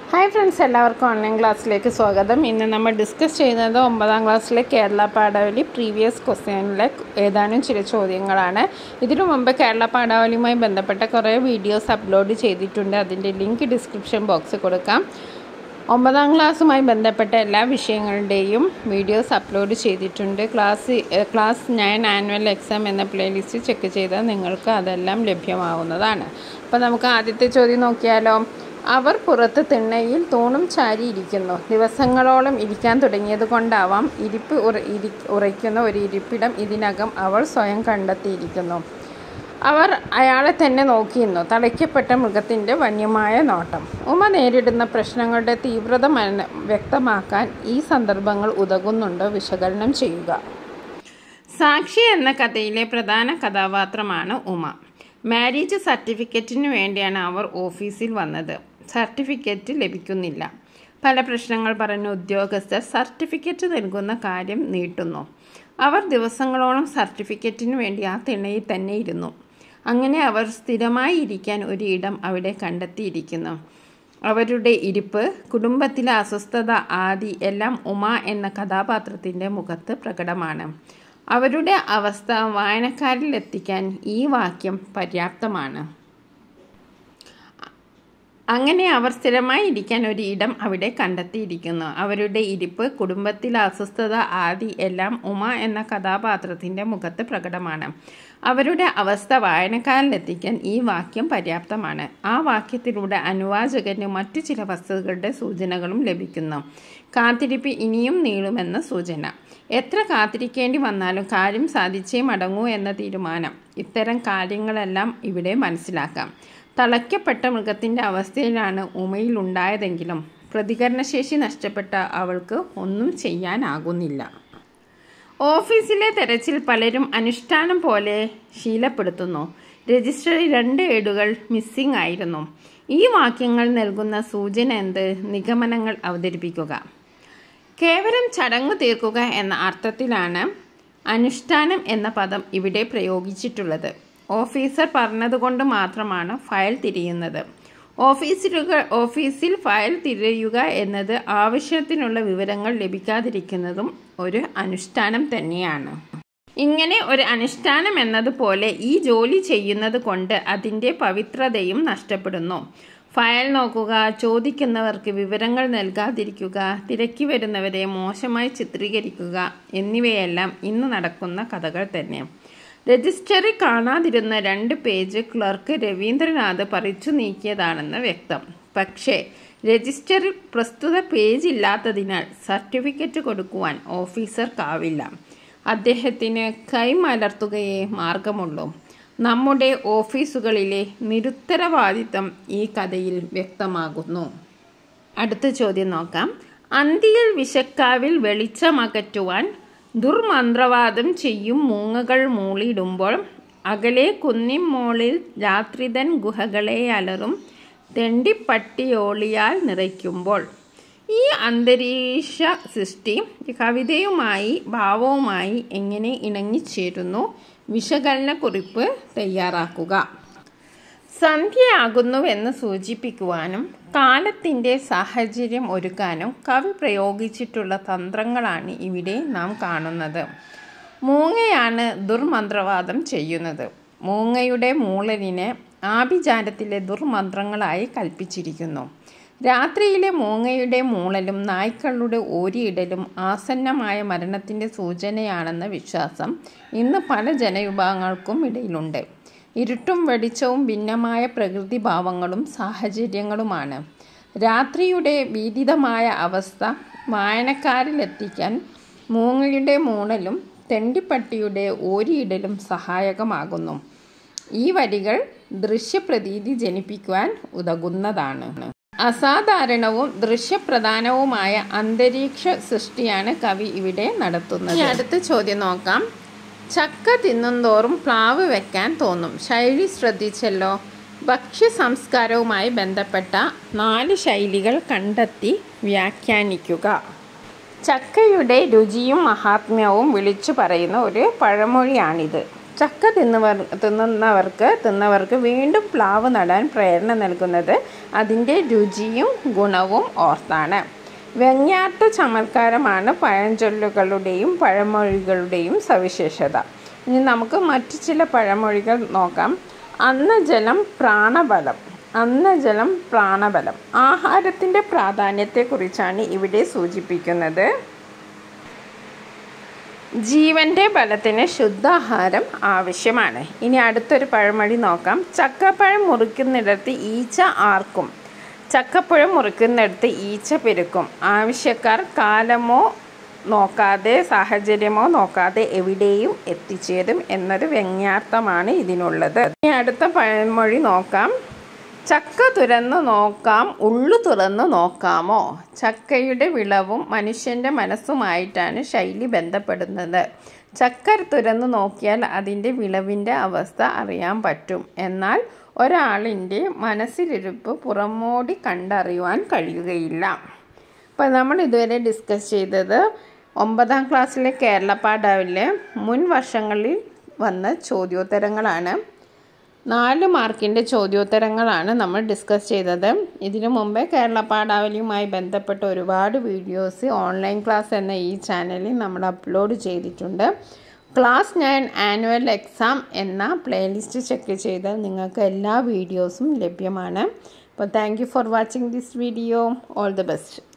hi friends എല്ലാവർക്കും online ക്ലാസ്സിലേക്ക് സ്വാഗതം ഇന്ന് നമ്മൾ ഡിസ്കസ് ചെയ്യുന്നത് ഒമ്പതാം ക്ലാസ്സിലെ കേരള പാഠാവലി പ്രീവിയസ് ക്വസ്റ്റ്യനിലെ ഏതാനും ചില ചോദ്യങ്ങളാണ് ഇതിനു മുമ്പ് കേരള പാഠാവലിയുമായി ബന്ധപ്പെട്ട കുറേ വീഡിയോസ് അപ്ലോഡ് ചെയ്തിട്ടുണ്ട് അതിൻ്റെ ലിങ്ക് ഡിസ്ക്രിപ്ഷൻ ബോക്സിൽ കൊടുക്കാം ഒമ്പതാം ക്ലാസ്സുമായി ബന്ധപ്പെട്ട എല്ലാ വിഷയങ്ങളുടെയും വീഡിയോസ് അപ്ലോഡ് ചെയ്തിട്ടുണ്ട് class class nine annual exam എന്ന പ്ലേലിസ്റ്റ് ചെക്ക് ചെയ്താൽ നിങ്ങൾക്ക് അതെല്ലാം ലഭ്യമാവുന്നതാണ് അപ്പോൾ നമുക്ക് ആദ്യത്തെ ചോദ്യം നോക്കിയാലോ അവർ പുറത്ത് തിണ്ണയിൽ തൂണും ചാരി ഇരിക്കുന്നു ദിവസങ്ങളോളം ഇരിക്കാൻ തുടങ്ങിയത് കൊണ്ടാവാം ഇരിപ്പ് ഉറ ഇരി ഉറയ്ക്കുന്ന ഒരു ഇരിപ്പിടം ഇതിനകം അവൾ സ്വയം കണ്ടെത്തിയിരിക്കുന്നു അവർ അയാളെ തന്നെ നോക്കിയിരുന്നു തളയ്ക്കപ്പെട്ട മൃഗത്തിൻ്റെ വന്യമായ നോട്ടം ഉമ നേരിടുന്ന പ്രശ്നങ്ങളുടെ തീവ്രത മന വ്യക്തമാക്കാൻ ഈ സന്ദർഭങ്ങൾ ഉതകുന്നുണ്ടോ വിശകലനം ചെയ്യുക സാക്ഷി എന്ന കഥയിലെ പ്രധാന കഥാപാത്രമാണ് ഉമ മാരേജ് സർട്ടിഫിക്കറ്റിന് വേണ്ടിയാണ് അവർ ഓഫീസിൽ വന്നത് സർട്ടിഫിക്കറ്റ് ലഭിക്കുന്നില്ല പല പ്രശ്നങ്ങൾ പറഞ്ഞ ഉദ്യോഗസ്ഥർ സർട്ടിഫിക്കറ്റ് നൽകുന്ന കാര്യം നീട്ടുന്നു അവർ ദിവസങ്ങളോളം സർട്ടിഫിക്കറ്റിന് വേണ്ടി ആ തിണ്ണയിൽ തന്നെ ഇരുന്നു അങ്ങനെ അവർ സ്ഥിരമായി ഇരിക്കാൻ ഒരു ഇടം അവിടെ കണ്ടെത്തിയിരിക്കുന്നു അവരുടെ ഇരിപ്പ് കുടുംബത്തിലെ അസ്വസ്ഥത ആദി എല്ലാം ഉമ എന്ന കഥാപാത്രത്തിൻ്റെ മുഖത്ത് പ്രകടമാണ് അവരുടെ അവസ്ഥ വായനക്കാരിൽ എത്തിക്കാൻ ഈ വാക്യം പര്യാപ്തമാണ് അങ്ങനെ അവർ സ്ഥിരമായി ഇരിക്കാൻ ഒരു ഇടം അവിടെ കണ്ടെത്തിയിരിക്കുന്നു അവരുടെ ഇരിപ്പ് കുടുംബത്തിലെ അസ്വസ്ഥത ആദി എല്ലാം ഉമ എന്ന കഥാപാത്രത്തിൻ്റെ മുഖത്ത് പ്രകടമാണ് അവരുടെ അവസ്ഥ വായനക്കാരിലെത്തിക്കാൻ ഈ വാക്യം പര്യാപ്തമാണ് ആ വാക്യത്തിലൂടെ അനുവാചകന് മറ്റു ചില വസ്തുക്കളുടെ സൂചനകളും ലഭിക്കുന്നു കാത്തിരിപ്പ് ഇനിയും നീളുമെന്ന സൂചന എത്ര കാത്തിരിക്കേണ്ടി വന്നാലും കാര്യം സാധിച്ചേ മടങ്ങൂ എന്ന തീരുമാനം ഇത്തരം കാര്യങ്ങളെല്ലാം ഇവിടെ മനസ്സിലാക്കാം തളയ്ക്കപ്പെട്ട മൃഗത്തിൻ്റെ അവസ്ഥയിലാണ് ഉമയിലുണ്ടായതെങ്കിലും പ്രതികരണശേഷി നഷ്ടപ്പെട്ട അവൾക്ക് ഒന്നും ചെയ്യാനാകുന്നില്ല ഓഫീസിലെ തെരച്ചിൽ പലരും അനുഷ്ഠാനം പോലെ ശീലപ്പെടുത്തുന്നു രജിസ്റ്ററിൽ രണ്ട് ഏടുകൾ മിസ്സിംഗ് ആയിരുന്നു ഈ വാക്യങ്ങൾ നൽകുന്ന സൂചന എന്ത് നിഗമനങ്ങൾ അവതരിപ്പിക്കുക കേവലം ചടങ്ങ് തീർക്കുക എന്ന അർത്ഥത്തിലാണ് അനുഷ്ഠാനം എന്ന പദം ഇവിടെ പ്രയോഗിച്ചിട്ടുള്ളത് ഓഫീസർ പറഞ്ഞതുകൊണ്ട് മാത്രമാണ് ഫയൽ തിരിയുന്നത് ഓഫീസിലുകൾ ഓഫീസിൽ ഫയൽ തിരയുക എന്നത് ആവശ്യത്തിനുള്ള വിവരങ്ങൾ ലഭിക്കാതിരിക്കുന്നതും ഒരു അനുഷ്ഠാനം തന്നെയാണ് ഇങ്ങനെ ഒരു അനുഷ്ഠാനം എന്നതുപോലെ ഈ ജോലി ചെയ്യുന്നത് കൊണ്ട് അതിൻ്റെ പവിത്രതയും നഷ്ടപ്പെടുന്നു ഫയൽ നോക്കുക ചോദിക്കുന്നവർക്ക് വിവരങ്ങൾ നൽകാതിരിക്കുക തിരക്കി വരുന്നവരെ മോശമായി ചിത്രീകരിക്കുക എന്നിവയെല്ലാം ഇന്ന് നടക്കുന്ന കഥകൾ തന്നെ രജിസ്റ്ററിൽ കാണാതിരുന്ന രണ്ട് പേജ് ക്ലർക്ക് രവീന്ദ്രനാഥ് പറിച്ചു നീക്കിയതാണെന്ന് വ്യക്തം പക്ഷേ രജിസ്റ്ററിൽ പ്രസ്തുത പേജ് ഇല്ലാത്തതിനാൽ സർട്ടിഫിക്കറ്റ് കൊടുക്കുവാൻ ഓഫീസർക്കാവില്ല അദ്ദേഹത്തിന് കൈമലർത്തുകയേ മാർഗമുള്ളൂ നമ്മുടെ ഓഫീസുകളിലെ നിരുത്തരവാദിത്തം ഈ കഥയിൽ വ്യക്തമാകുന്നു അടുത്ത ചോദ്യം നോക്കാം അന്തിയിൽ വിശക്കാവിൽ വെളിച്ചമകറ്റുവാൻ ദുർമന്ത്രവാദം ചെയ്യും മൂങ്ങകൾ മൂളിയിടുമ്പോൾ അകലെ കുന്നിൻ മോളിൽ രാത്രിതൻ ഗുഹകളെ അലറും തെണ്ടിപ്പട്ടിയോളിയാൽ നിറയ്ക്കുമ്പോൾ ഈ അന്തരീക്ഷ സൃഷ്ടി കവിതയുമായി ഭാവവുമായി എങ്ങനെ ഇണങ്ങിച്ചേരുന്നു വിശകലനക്കുറിപ്പ് തയ്യാറാക്കുക സന്ധ്യയാകുന്നുവെന്ന് സൂചിപ്പിക്കുവാനും കാലത്തിൻ്റെ സാഹചര്യം ഒരുക്കാനും കവി പ്രയോഗിച്ചിട്ടുള്ള തന്ത്രങ്ങളാണ് ഇവിടെ നാം കാണുന്നത് മൂങ്ങയാണ് ദുർമന്ത്രവാദം ചെയ്യുന്നത് മൂങ്ങയുടെ മൂളലിനെ ആഭിചാരത്തിലെ ദുർമന്ത്രങ്ങളായി കൽപ്പിച്ചിരിക്കുന്നു രാത്രിയിലെ മൂങ്ങയുടെ മൂളലും നായ്ക്കളുടെ ഓരിയിടലും ആസന്നമായ മരണത്തിൻ്റെ സൂചനയാണെന്ന വിശ്വാസം ഇന്ന് പല ജനവിഭാഗങ്ങൾക്കും ഇടയിലുണ്ട് ഇരുട്ടും വെളിച്ചവും ഭിന്നമായ പ്രകൃതിഭാവങ്ങളും സാഹചര്യങ്ങളുമാണ് രാത്രിയുടെ ഭീതിതമായ അവസ്ഥ വായനക്കാരിലെത്തിക്കാൻ മൂങ്ങയുടെ മൂണലും തെണ്ടിപ്പട്ടിയുടെ ഓരിയിടലും സഹായകമാകുന്നു ഈ വരികൾ ദൃശ്യപ്രതീതി ജനിപ്പിക്കുവാൻ ഉതകുന്നതാണ് അസാധാരണവും ദൃശ്യപ്രധാനവുമായ അന്തരീക്ഷ സൃഷ്ടിയാണ് കവി ഇവിടെ നടത്തുന്നത് അടുത്ത ചോദ്യം നോക്കാം ചക്ക തിന്നുന്തോറും പ്ലാവ് വെക്കാൻ തോന്നും ശൈലി ശ്രദ്ധിച്ചല്ലോ ഭക്ഷ്യ സംസ്കാരവുമായി ബന്ധപ്പെട്ട നാല് ശൈലികൾ കണ്ടെത്തി വ്യാഖ്യാനിക്കുക ചക്കയുടെ രുചിയും മഹാത്മ്യവും വിളിച്ചു പറയുന്ന ഒരു പഴമൊഴിയാണിത് ചക്ക തിന്നവർ തിന്നുന്നവർക്ക് തിന്നവർക്ക് വീണ്ടും പ്ലാവ് നടാൻ പ്രേരണ നൽകുന്നത് അതിൻ്റെ രുചിയും ഗുണവും ഓർത്താണ് വ്യംഗ്യാർത്ഥ ചമത്കാരമാണ് പഴഞ്ചൊല്ലുകളുടെയും പഴമൊഴികളുടെയും സവിശേഷത ഇനി നമുക്ക് മറ്റു ചില പഴമൊഴികൾ നോക്കാം അന്നജലം പ്രാണബലം അന്നജലം പ്രാണബലം ആഹാരത്തിൻ്റെ പ്രാധാന്യത്തെക്കുറിച്ചാണ് ഇവിടെ സൂചിപ്പിക്കുന്നത് ജീവൻ്റെ ബലത്തിന് ശുദ്ധാഹാരം ആവശ്യമാണ് ഇനി അടുത്തൊരു പഴമൊഴി നോക്കാം ചക്കപ്പഴം മുറിക്കുന്നിടത്ത് ഈച്ച ആർക്കും ചക്കപ്പഴം മുറിക്കുന്നിടത്ത് ഈച്ച പെരുക്കും ആവശ്യക്കാർ കാലമോ നോക്കാതെ സാഹചര്യമോ നോക്കാതെ എവിടെയും എത്തിച്ചേരും എന്നൊരു വ്യംഗ്യാർത്ഥമാണ് ഇതിനുള്ളത് ഇനി അടുത്ത പഴമൊഴി നോക്കാം ചക്ക തുറന്നു നോക്കാം ഉള്ളു തുറന്നു നോക്കാമോ ചക്കയുടെ വിളവും മനുഷ്യൻ്റെ മനസ്സുമായിട്ടാണ് ശൈലി ബന്ധപ്പെടുന്നത് ചക്ക തുറന്നു നോക്കിയാൽ അതിൻ്റെ വിളവിൻ്റെ അവസ്ഥ അറിയാൻ പറ്റും എന്നാൽ ഒരാളിൻ്റെ മനസ്സിലിരുപ്പ് പുറമോടി കണ്ടറിയുവാൻ കഴിയുകയില്ല അപ്പോൾ നമ്മൾ ഇതുവരെ ഡിസ്കസ് ചെയ്തത് ഒമ്പതാം ക്ലാസ്സിലെ കേരള പാഠാവിലെ മുൻ വർഷങ്ങളിൽ വന്ന ചോദ്യോത്തരങ്ങളാണ് നാല് മാർക്കിൻ്റെ ചോദ്യോത്തരങ്ങളാണ് നമ്മൾ ഡിസ്കസ് ചെയ്തത് ഇതിനു മുമ്പേ കേരള പാഠാവലിയുമായി ബന്ധപ്പെട്ട ഒരുപാട് വീഡിയോസ് ഓൺലൈൻ ക്ലാസ് എന്ന ഈ ചാനലിൽ നമ്മൾ അപ്ലോഡ് ചെയ്തിട്ടുണ്ട് ക്ലാസ് നയൻ ആനുവൽ എക്സാം എന്ന പ്ലേലിസ്റ്റ് ചെക്ക് ചെയ്താൽ നിങ്ങൾക്ക് എല്ലാ വീഡിയോസും ലഭ്യമാണ് അപ്പോൾ thank you for watching this video all the best